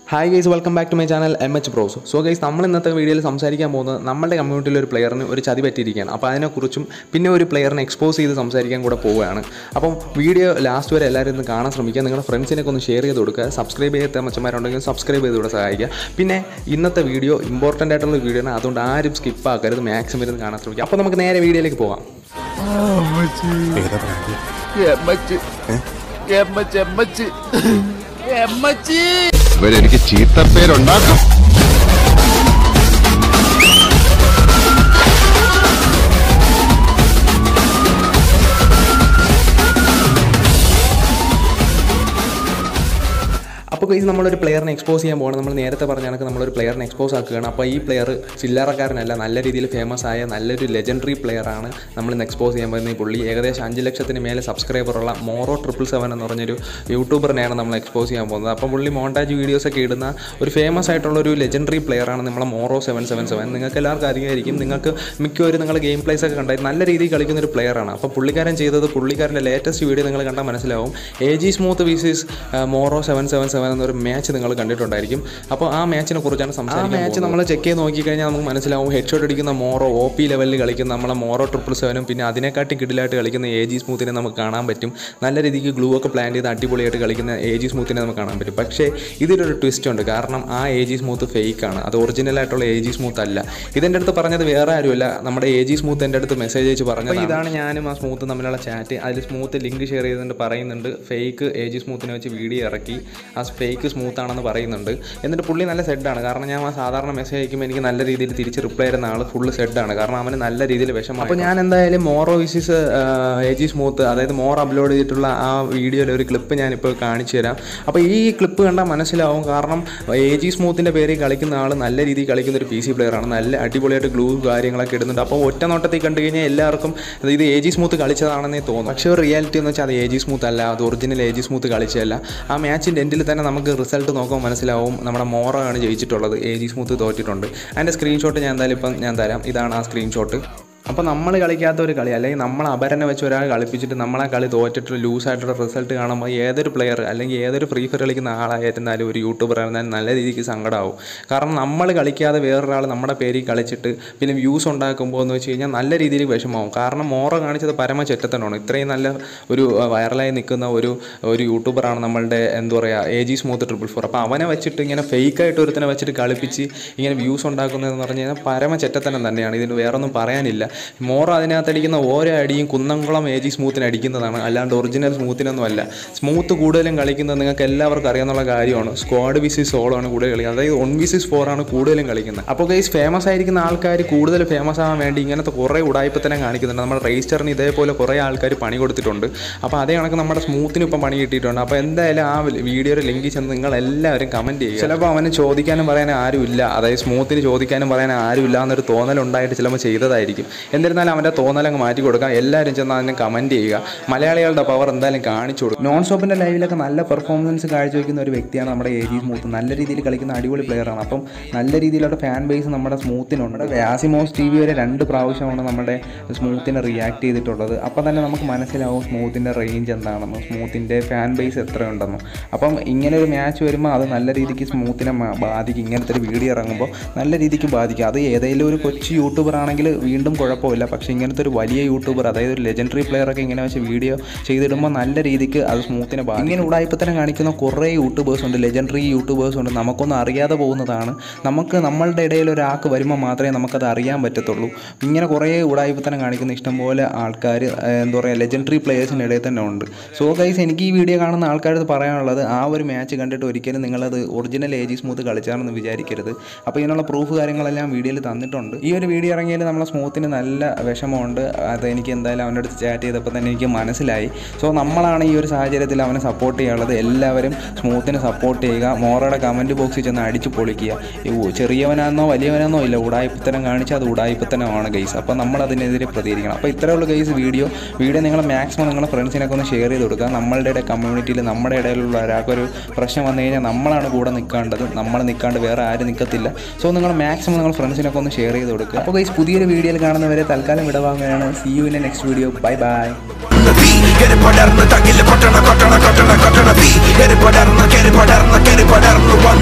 hi guys welcome back to my channel M H pros so guys നമ്മൾ ഇന്നത്തെ വീഡിയോയിൽ സംസാരിക്കാൻ പോകുന്നത് നമ്മുടെ കമ്മ്യൂണിറ്റിയിൽ ഒരു പ്ലെയറിന് ഒരു ചതി പറ്റിയിരിക്കുകയാണ് അപ്പോൾ അതിനെക്കുറിച്ചും പിന്നെ ഒരു പ്ലെയറിനെ എക്സ്പോസ് ചെയ്ത് സംസാരിക്കാൻ കൂടെ പോവുകയാണ് അപ്പം വീഡിയോ ലാസ്റ്റ് വരെ എല്ലാവരും ഒന്ന് കാണാൻ ശ്രമിക്കുക നിങ്ങളുടെ ഫ്രണ്ട്സിനൊക്കെ ഒന്ന് ഷെയർ ചെയ്ത് കൊടുക്കുക സബ്സ്ക്രൈബ് ചെയ്യാത്ത മച്ചന്മാരുണ്ടെങ്കിൽ സബ്സ്ക്രൈബ് ചെയ്ത് കൂടെ സഹായിക്കുക പിന്നെ ഇന്നത്തെ വീഡിയോ ഇമ്പോർട്ടൻ്റ് ആയിട്ടുള്ള വീഡിയോ ആണ് അതുകൊണ്ട് ആരും സ്കിപ്പ് ആക്കരുത് മാക്സിമം ഇരുന്ന് കാണാൻ ശ്രമിക്കുക അപ്പോൾ നമുക്ക് നേരെ വീഡിയോയിലേക്ക് പോകാം എമ്മച്ച് എമ്മച്ച് എമ്മച്ച് എമ്മച്ച് ഇവരെനിക്ക് ചീത്തപ്പേരുണ്ടാക്കും അപ്പോൾ ഗൈസ് നമ്മളൊരു പ്ലെയറിനെ എക്സ്പോസ് ചെയ്യാൻ പോകണം നമ്മൾ നേരത്തെ പറഞ്ഞ കണക്ക് നമ്മളൊരു പ്ലെയറിനെ എക്സ്പോസ് ആക്കുകയാണ് അപ്പോൾ ഈ പ്ലെയർ ചില്ലറക്കാരനല്ല നല്ല രീതിയിൽ ഫേമസ് ആയ നല്ലൊരു ലെജൻഡറി പ്ലെയറാണ് നമ്മൾ ഇന്ന് എക്സ്പോസ് ചെയ്യാൻ പോകുന്ന ഈ പുള്ളി ഏകദേശം അഞ്ച് ലക്ഷത്തിന് മേലെ സബ്സ്ക്രൈബറുള്ള മോറോ ട്രിപ്പിൾ സെവൻ എന്ന് പറഞ്ഞൊരു യൂട്യൂബറിനെയാണ് നമ്മൾ എക്സ്പോസ് ചെയ്യാൻ പോകുന്നത് അപ്പോൾ പുള്ളി മോണ്ടാജ് വീഡിയോസൊക്കെ ഇടുന്ന ഒരു ഫേമസ് ആയിട്ടുള്ള ഒരു ലെജൻഡറി പ്ലെയറാണ് നമ്മളെ മോറോ സെവൻ സെവൻ സെവൻ നിങ്ങൾക്ക് എല്ലാവർക്കും അറിയായിരിക്കും നിങ്ങൾക്ക് മിക്കവരും നിങ്ങൾ ഗെയിം പ്ലേസ് ഒക്കെ കണ്ടായി നല്ല രീതിയിൽ കളിക്കുന്ന ഒരു പ്ലെയറാണ് അപ്പോൾ പുള്ളിക്കാരൻ ചെയ്തത് പുള്ളിക്കാരൻ്റെ ലേറ്റസ്റ്റ് വീഡിയോ നിങ്ങൾ കണ്ടാൽ മനസ്സിലാവും എ ജി സ്മൂത്ത് വിസിസ് മോറോ സെവൻ സെവൻ സെവൻ എന്നൊരു മാച്ച് നിങ്ങൾ കണ്ടിട്ടുണ്ടായിരിക്കും അപ്പോൾ ആ മാച്ചിനെ കുറിച്ചാണ് സംസാരിക്കുന്നത് മാച്ച് നമ്മൾ ചെക്ക് ചെയ്ത് നോക്കിക്കഴിഞ്ഞാൽ നമുക്ക് മനസ്സിലാവും ഹെഡ് ഷോട്ട് അടിക്കുന്ന മോറോ ഒ പി ലെവലിൽ കളിക്കുന്ന നമ്മളെ മോറോ ട്രിപ്പിൾ സെവനും പിന്നെ അതിനെക്കാട്ടി കിടിലായിട്ട് കളിക്കുന്ന എ ജി സ്മൂത്തിനെ നമുക്ക് കാണാൻ പറ്റും നല്ല രീതിക്ക് ഗ്ലൂ ഒക്കെ പ്ലാൻ ചെയ്ത് അടിപൊളിയായിട്ട് കളിക്കുന്ന എ ജി സ്മൂത്തിനെ നമുക്ക് കാണാൻ പറ്റും പക്ഷേ ഇതിലൊരു ട്വിസ്റ്റ് ഉണ്ട് കാരണം ആ എ ജി സ്മൂത്ത് ഫേക്ക് ആണ് അത് ഒറിജിനൽ ആയിട്ടുള്ള എ ജി സ്മൂത്ത് അല്ല ഇതെൻ്റെ അടുത്ത് പറഞ്ഞത് വേറെ ആരുമല്ല നമ്മുടെ എ ജി സ്മൂത്ത് എൻ്റെ അടുത്ത് മെസ്സേജ് അയച്ച് പറഞ്ഞത് ഇതാണ് ഞാനും ആ സ്മൂത്ത് തമ്മിലുള്ള ചാറ്റ് അതിൽ സ്മൂത്ത് ലിങ്ക് ഷെയർ ചെയ്തുകൊണ്ട് പറയുന്നുണ്ട് ഫേക്ക് എ ജി സ്മൂത്തിനെ വെച്ച് വീഡിയോ ഇറക്കി ആ ഫേക്ക് സ്മൂത്ത് ആണെന്ന് പറയുന്നുണ്ട് എന്നിട്ട് പുള്ളി നല്ല സെഡാണ് കാരണം ഞാൻ ആ സാധാരണ മെസ്സേജ് അയക്കുമ്പോൾ എനിക്ക് നല്ല രീതിയിൽ തിരിച്ച് റിപ്ലൈ തരുന്ന ആൾ ഫുള്ള് സെഡാണ് കാരണം അവന് നല്ല രീതിയിൽ വിഷമം അപ്പോൾ ഞാൻ എന്തായാലും മോറോ വിസിസ് എ ജി സ്മൂത്ത് അതായത് മോർ അപ്ലോഡ് ചെയ്തിട്ടുള്ള ആ വീഡിയോയിൽ ഒരു ക്ലിപ്പ് ഞാനിപ്പോൾ കാണിച്ചു തരാം അപ്പോൾ ഈ ക്ലിപ്പ് കണ്ടാൽ മനസ്സിലാവും കാരണം എ ജി സ്മൂത്തിൻ്റെ പേരിൽ കളിക്കുന്ന ആൾ നല്ല രീതിയിൽ കളിക്കുന്ന ഒരു പി സി പ്ലെയറാണ് നല്ല അടിപൊളിയായിട്ട് ഗ്ലൂ കാര്യങ്ങളൊക്കെ ഇടുന്നുണ്ട് അപ്പോൾ ഒറ്റ നോട്ടത്തിൽ കണ്ടു കഴിഞ്ഞാൽ എല്ലാവർക്കും ഇത് എ ജി സ്മൂത്ത് കളിച്ചതാണെന്നേ തോന്നും പക്ഷേ ഒരു റിയാലിറ്റി എന്ന് വെച്ചാൽ അത് എ ജി സ്മൂത്ത് അല്ല അത് ഒറിജിനൽ എ ജി സ്മൂത്ത് കളിച്ചതല്ല ആ മാച്ചിൻ്റെ എൻഡിൽ തന്നെ നമുക്ക് റിസൾട്ട് നോക്കുമ്പോൾ മനസ്സിലാവും നമ്മുടെ മോറോ ആണ് ജയിച്ചിട്ടുള്ളത് എ ജി സ്മൂത്ത് തോറ്റിട്ടുണ്ട് അതിൻ്റെ സ്ക്രീൻഷോട്ട് ഞാൻ എന്തായാലും ഇപ്പം ഞാൻ തരാം ഇതാണ് ആ സ്ക്രീൻഷോട്ട് അപ്പോൾ നമ്മൾ കളിക്കാത്ത ഒരു കളി അല്ലെങ്കിൽ നമ്മൾ അപരനെ വെച്ച് ഒരാൾ കളിപ്പിച്ചിട്ട് നമ്മളെ കളി തോറ്റിട്ട് ലൂസായിട്ടുള്ള റിസൾട്ട് കാണുമ്പോൾ ഏതൊരു പ്ലെയർ അല്ലെങ്കിൽ ഏതൊരു ഫ്രീ ഫയർ കളിക്കുന്ന ആളായിരുന്നാലും ഒരു യൂട്യൂബർ ആയിരുന്നാലും നല്ല രീതിക്ക് സങ്കടമാവും കാരണം നമ്മൾ കളിക്കാതെ വേറൊരാൾ നമ്മുടെ പേരിൽ കളിച്ചിട്ട് പിന്നെ വ്യൂസ് ഉണ്ടാക്കുമ്പോൾ എന്ന് വെച്ച് കഴിഞ്ഞാൽ നല്ല രീതിയിൽ വിഷമമാവും കാരണം മോറോ കാണിച്ചത് പരമ ചെറ്റത്തനാണ് ഇത്രയും നല്ല ഒരു വൈറലായി നിൽക്കുന്ന ഒരു ഒരു യൂട്യൂബറാണ് നമ്മളുടെ എന്താ പറയുക A G smooth triple four അപ്പോൾ അവനെ വെച്ചിട്ട് ഇങ്ങനെ ഫേക്കായിട്ട് ഒരുത്തനെ വെച്ചിട്ട് കളിപ്പിച്ച് ഇങ്ങനെ വ്യൂസ് ഉണ്ടാക്കുന്നതെന്ന് പറഞ്ഞു കഴിഞ്ഞാൽ പരമ ചെറ്റത്തനം തന്നെയാണ് ഇതിന് വേറൊന്നും പറയാനില്ല മോറോ അതിനകത്ത് അടിക്കുന്ന ഓരോ അടിയും കുന്നംകുളം എ ജി സ്മൂത്തിന് അടിക്കുന്നതാണ് അല്ലാണ്ട് ഒറിജിനൽ സ്മൂത്തിനൊന്നും അല്ല സ്മൂത്ത് കൂടുതലും കളിക്കുന്നത് നിങ്ങൾക്ക് എല്ലാവർക്കും അറിയാവുന്ന കാര്യമാണ് സ്ക്വാഡ് വിസിസ് സോളോ ആണ് കൂടുതൽ കളിക്കുന്നത് അതായത് ഒൺ വിസിസ് ഫോർ ആണ് കൂടുതലും കളിക്കുന്നത് അപ്പോൾ ഗൈസ് ഫേമസ് ആയിരിക്കുന്ന ആൾക്കാർ കൂടുതൽ ഫേമസ് ആവാൻ വേണ്ടി ഇങ്ങനത്തെ കുറേ ഉടായ്പത്തനം കാണിക്കുന്നുണ്ട് നമ്മുടെ രജിസ്റ്ററിന് ഇതേപോലെ കുറേ ആൾക്കാർ പണി കൊടുത്തിട്ടുണ്ട് അപ്പോൾ അതേ കണക്ക് നമ്മുടെ സ്മൂത്തിന് ഇപ്പം പണി കിട്ടിയിട്ടുണ്ട് അപ്പോൾ എന്തായാലും ആ വീഡിയോയുടെ ലിങ്ക് ചെന്ന് നിങ്ങൾ എല്ലാവരും കമൻറ്റ് ചെയ്യുക ചിലപ്പോൾ അവന് ചോദിക്കാനും പറയാൻ ആരുമില്ല അതായത് സ്മൂത്തിന് ചോദിക്കാനും പറയാൻ ആരുമില്ല എന്നൊരു തോന്നലുണ്ടായിട്ട് ചിലപ്പോൾ ചെയ്തതായിരിക്കും എന്നിരുന്നാലും അവൻ്റെ തോന്നലങ്ങ് മാറ്റി കൊടുക്കാം എല്ലാവരും ചെന്ന് അതിനെ കമൻറ്റ് ചെയ്യുക മലയാളികളുടെ പവർ എന്തായാലും കാണിച്ചു കൊടുക്കും നോൺ സ്റ്റോപ്പിൻ്റെ ലൈവിലൊക്കെ നല്ല പെർഫോമൻസ് കാഴ്ചവെക്കുന്ന ഒരു വ്യക്തിയാണ് നമ്മുടെ എ ജി സ്മൂത്ത് നല്ല രീതിയിൽ കളിക്കുന്ന അടിപൊളി പ്ലെയറാണ് അപ്പം നല്ല രീതിയിലുള്ള ഫാൻ ബേസ് നമ്മുടെ സ്മൂത്തിനുണ്ട് വ്യാസിമോസ് ടി വി വരെ രണ്ട് പ്രാവശ്യമാണ് നമ്മുടെ സ്മൂത്തിനെ റിയാക്ട് ചെയ്തിട്ടുള്ളത് അപ്പോൾ തന്നെ നമുക്ക് മനസ്സിലാവും സ്മൂത്തിൻ്റെ റേഞ്ച് എന്താണെന്ന് സ്മൂത്തിൻ്റെ ഫാൻ ബേസ് എത്രയുണ്ടെന്ന് അപ്പം ഇങ്ങനെ ഒരു മാച്ച് വരുമ്പോൾ അത് നല്ല രീതിക്ക് സ്മൂത്തിനെ മ- ബാധിക്കും ഇങ്ങനത്തെ ഒരു വീഡിയോ ഇറങ്ങുമ്പോൾ നല്ല രീതിക്ക് ബാധിക്കും അത് ഏതെങ്കിലും ഒരു കൊച്ചു യൂട്യൂബർ ആണെങ്കിൽ വീണ്ടും കുഴപ്പമില്ല പക്ഷേ ഇങ്ങനത്തെ ഒരു വലിയ യൂട്യൂബർ അതായത് ഒരു ലെജൻഡറി പ്ലെയറൊക്കെ ഇങ്ങനെ വെച്ച് വീഡിയോ ചെയ്തിടുമ്പോൾ നല്ല രീതിക്ക് അത് സ്മൂത്തിനെ ബാധിക്കും ഇങ്ങനെ ഉടായ്പത്തരം കാണിക്കുന്ന കുറേ യൂട്യൂബേഴ്സ് ഉണ്ട് ലെജൻഡറി യൂട്യൂബേഴ്സ് ഉണ്ട് നമുക്കൊന്നും അറിയാതെ പോകുന്നതാണ് നമുക്ക് നമ്മളുടെ ഇടയിൽ ഒരാൾക്ക് വരുമ്പോൾ മാത്രമേ നമുക്കത് അറിയാൻ പറ്റത്തുള്ളൂ ഇങ്ങനെ കുറേ ഉടായ്പത്തരം കാണിക്കുന്ന ഇഷ്ടംപോലെ ആൾക്കാർ എന്താ പറയുക ലെജൻഡറി പ്ലെയേഴ്സിൻ്റെ ഇടയിൽ തന്നെ ഉണ്ട് സോ ഗൈസ് എനിക്ക് ഈ വീഡിയോ കാണുന്ന ആൾക്കാരത് പറയാനുള്ളത് ആ ഒരു മാച്ച് കണ്ടിട്ട് ഒരിക്കലും നിങ്ങളത് ഒറിജിനൽ ഏജി സ്മൂത്ത് കളിച്ചാണെന്ന് വിചാരിക്കരുത് അപ്പോൾ ഇതിനുള്ള പ്രൂഫ് കാര്യങ്ങളെല്ലാം വീഡിയോയിൽ തന്നിട്ടുണ്ട് ഈ ഒരു വീഡിയോ ഇറങ്ങിയാൽ നമ്മളെ സ്മൂത്തിന് നല്ല വിഷമമുണ്ട് അത് എനിക്ക് എന്തായാലും അവൻ്റെ അടുത്ത് ചാറ്റ് ചെയ്തപ്പോൾ തന്നെ എനിക്ക് മനസ്സിലായി സോ നമ്മളാണ് ഈ ഒരു സാഹചര്യത്തിൽ അവനെ സപ്പോർട്ട് ചെയ്യാനുള്ളത് എല്ലാവരും സ്മൂത്തിനെ സപ്പോർട്ട് ചെയ്യുക മോറയുടെ കമൻറ്റ് ബോക്സിൽ ചെന്ന് അടിച്ച് പൊളിക്കുക ഈ ഉ- ചെറിയവനാണെന്നോ വലിയവനാണെന്നോ ഇല്ല ഉടായ്പത്തരം കാണിച്ചാൽ അത് ഉടായ്പത്തരമാണ് ഗൈസ് അപ്പോൾ നമ്മൾ അതിനെതിരെ പ്രതികരിക്കണം അപ്പോൾ ഇത്രയേ ഉള്ളൂ ഗൈസ് വീഡിയോ വീഡിയോ നിങ്ങൾ മാക്സിമം നിങ്ങളുടെ ഫ്രണ്ട്സിനൊക്കെ ഒന്ന് ഷെയർ ചെയ്ത് കൊടുക്കുക നമ്മളുടെ ഇടയിൽ കമ്മ്യൂണിറ്റിയിൽ നമ്മുടെ ഇടയിലുള്ള ഒരാൾക്കൊരു പ്രശ്നം വന്നു കഴിഞ്ഞാൽ നമ്മളാണ് കൂടെ നിൽക്കേണ്ടത് നമ്മൾ നിൽക്കാണ്ട് വേറെ ആരും നിൽക്കത്തില്ല സോ നിങ്ങൾ മാക്സിമം നിങ്ങൾ ഫ്രണ്ട്സിനൊക്കെ ഒന്ന് ഷെയർ ചെയ്ത് കൊടുക്കുക അപ്പോൾ ഗൈസ് പുതിയൊരു വീഡിയോയിൽ കാണുന്നവരെ തൽക്കാലം വിടവാങ്ങുകയാണ് see you in next video bye bye കെറി പടർന്ന് തകില് പൊട്ടണ കൊട്ടണ കൊട്ടണ കൊട്ടണ തീ കെറി പടർന്ന് കെറി പടർന്ന് കെറി പടർന്ന് വന്ന്